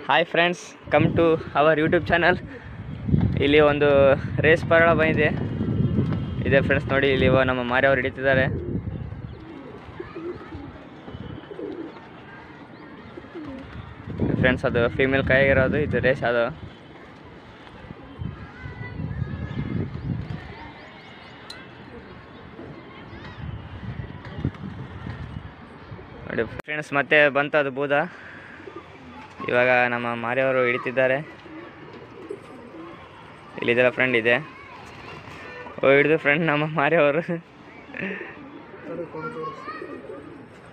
hi friends come to our YouTube channel ಇಲ್ಲಿ ಒಂದು race ಪರಳ ಬಂದಿದೆ ಇದೆ ಫ್ರೆಂಡ್ಸ್ ನೋಡಿ ಇಲ್ಲಿ ಇವ ನಮ್ಮ ಮಾರಿ ಅವ್ರು ಹಿಡಿತಿದ್ದಾರೆ ಫ್ರೆಂಡ್ಸ್ ಅದು ಫೀಮೇಲ್ ಕೈಯಾಗಿರೋದು ಇದು ರೇಸ್ ಅದು ನೋಡಿ ಫ್ರೆಂಡ್ಸ್ ಮತ್ತೆ ಬಂತು ಅದು ಬೂದ ಇವಾಗ ನಮ್ಮ ಮಾರಿಯವರು ಹಿಡಿತಿದ್ದಾರೆ ಇಲ್ಲಿದೆಲ್ಲ ಫ್ರೆಂಡ್ ಇದೆ ಓ ಹಿಡಿದು ಫ್ರೆಂಡ್ ನಮ್ಮ ಮಾರಿಯವರು